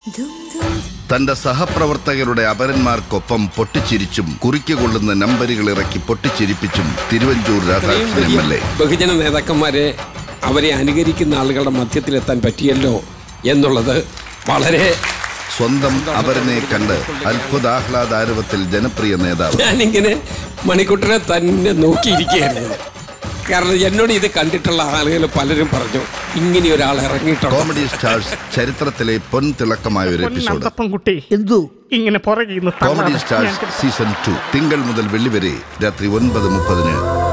തന്റെ സഹപ്രവർത്തകരുടെ അപരന്മാർക്കൊപ്പം പൊട്ടിച്ചിരിച്ചും കുറിക്ക് കൊള്ളുന്ന നമ്പരുകൾ ഇറക്കി പൊട്ടിച്ചിരിപ്പിച്ചും Thiruvanchoor Radhakrishnan M L A ബഹുജന നേതാക്കന്മാരെ അവരെ അനുകരിക്കുന്ന ആളുകളുടെ മധ്യത്തിലെത്താൻ പറ്റിയല്ലോ എന്നുള്ളത് വളരെ സ്വന്തം അപരനെ കണ്ട് അത്ഭുതാഹ്ലാദാരവത്തിൽ ജനപ്രിയ നേതാവ് ഞാനിങ്ങനെ മണിക്കുട്ടനെ തന്നെ നോക്കിയിരിക്കുകയായിരുന്നു കാരണം എന്നോട് ഇത് കണ്ടിട്ടുള്ള ആളുകൾ പലരും പറഞ്ഞു ഇങ്ങനെ ഒരാൾ ഇറങ്ങിയിട്ടുണ്ട് കോമഡി സ്റ്റാർസ് ചരിത്രത്തിലെ പൊൻ തിളക്കമായ ഒരു എപ്പിസോഡ് പൊന്നന്തപ്പം കുട്ടി എന്തോ ഇങ്ങനെ പുറകെ ഇരുന്ന് കോമഡി തള്ളാതെ. സ്റ്റാർസ് ഞാൻ സീസൺ ടു തിങ്കൾ മുതൽ വെള്ളി വരെ രാത്രി ഒൻപത് മുപ്പതിന്